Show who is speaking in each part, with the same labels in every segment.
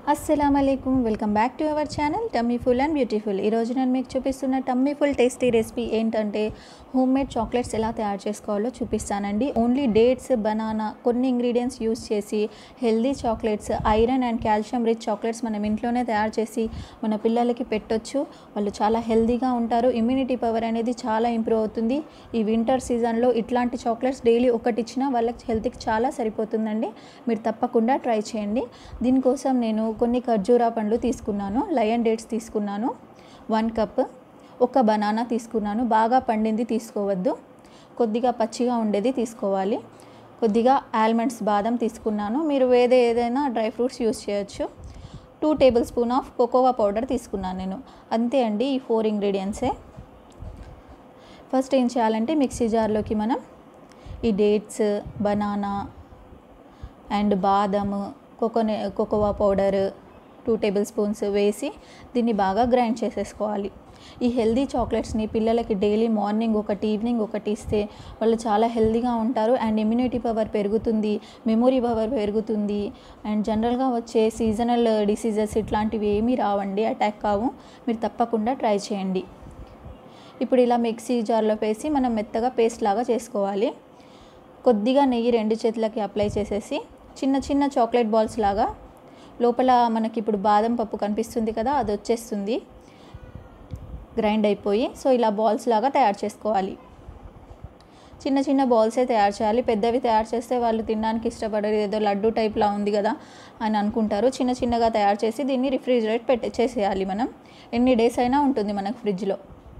Speaker 1: అస్సలం అయికం welcome back to our channel tummy full and beautiful ఈరోజు నేను మీకు చూపిస్తున్న టమ్మీ ఫుల్ టేస్టీ రెసిపీ ఏంటంటే హోమ్ మేడ్ చాక్లెట్స్ ఎలా తయారు చేసుకోవాలో చూపిస్తానండి ఓన్లీ డేట్స్ బనానా కొన్ని ఇంగ్రీడియంట్స్ యూస్ చేసి healthy chocolates iron and calcium rich chocolates మనం ఇంట్లోనే తయారు చేసి మన పిల్లలకి పెట్టొచ్చు వాళ్ళు చాలా హెల్దీగా ఉంటారు ఇమ్యూనిటీ పవర్ అనేది చాలా ఇంప్రూవ్ అవుతుంది ఈ వింటర్ సీజన్లో ఇట్లాంటి చాక్లెట్స్ డైలీ ఒకటి ఇచ్చినా వాళ్ళకి హెల్త్కి చాలా సరిపోతుందండి మీరు తప్పకుండా ట్రై చేయండి దీనికోసం నేను కొన్ని ఖర్జూరా పండ్లు తీసుకున్నాను లయన్ డేట్స్ తీసుకున్నాను వన్ కప్ ఒక బనానా తీసుకున్నాను బాగా పండింది తీసుకోవద్దు కొద్దిగా పచ్చిగా ఉండేది తీసుకోవాలి కొద్దిగా ఆల్మండ్స్ బాదం తీసుకున్నాను మీరు వేరే ఏదైనా డ్రై ఫ్రూట్స్ యూస్ చేయొచ్చు two tablespoon of cocoa powder తీసుకున్నాను నేను అంతే అండి ఈ ఫోర్ ఇంగ్రీడియంట్సే ఫస్ట్ ఏం చేయాలంటే మిక్సీ జార్లోకి మనం ఈ డేట్స్ బనానా అండ్ బాదము కోకోనే cocoa powder two tablespoons వేసి దీన్ని బాగా గ్రైండ్ చేసేసుకోవాలి ఈ హెల్దీ చాక్లెట్స్ని పిల్లలకి డైలీ మార్నింగ్ ఒకటి ఈవినింగ్ ఒకటి ఇస్తే వాళ్ళు చాలా హెల్దీగా ఉంటారు అండ్ ఇమ్యూనిటీ పవర్ పెరుగుతుంది మెమొరీ పవర్ పెరుగుతుంది అండ్ జనరల్గా వచ్చే సీజనల్ డిసీజెస్ ఇట్లాంటివి ఏమీ రావండి అటాక్ కావు మీరు తప్పకుండా ట్రై చేయండి ఇప్పుడు ఇలా మిక్సీ జార్లో వేసి మనం మెత్తగా పేస్ట్ లాగా చేసుకోవాలి కొద్దిగా నెయ్యి రెండు చేతులకి అప్లై చేసేసి చిన్న చిన్న చాక్లెట్ బాల్స్ లాగా లోపల మనకి ఇప్పుడు బాదం పప్పు కనిపిస్తుంది కదా అది వచ్చేస్తుంది గ్రైండ్ అయిపోయి సో ఇలా బాల్స్ లాగా తయారు చేసుకోవాలి చిన్న చిన్న బాల్సే తయారు చేయాలి పెద్దవి తయారు చేస్తే వాళ్ళు తినడానికి ఇష్టపడరు ఏదో లడ్డు టైప్లా ఉంది కదా అని అనుకుంటారు చిన్న చిన్నగా తయారు చేసి దీన్ని రిఫ్రిజిరేట్ పెట్టే చేసేయాలి మనం ఎన్ని డేస్ అయినా ఉంటుంది మనకు ఫ్రిడ్జ్లో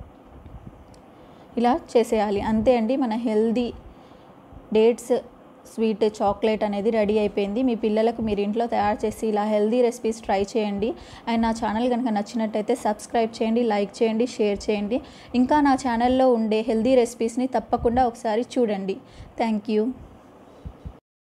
Speaker 1: ఇలా చేసేయాలి అంతే అండి మన హెల్దీ డేట్స్ స్వీట్ చాక్లెట్ అనేది రెడీ అయిపోయింది మీ పిల్లలకు మీరు ఇంట్లో తయారు చేసి ఇలా హెల్దీ రెసిపీస్ ట్రై చేయండి అండ్ నా ఛానల్ కనుక నచ్చినట్టయితే సబ్స్క్రైబ్ చేయండి లైక్ చేయండి షేర్ చేయండి ఇంకా నా ఛానల్లో ఉండే హెల్దీ రెసిపీస్ని తప్పకుండా ఒకసారి చూడండి థ్యాంక్ యూ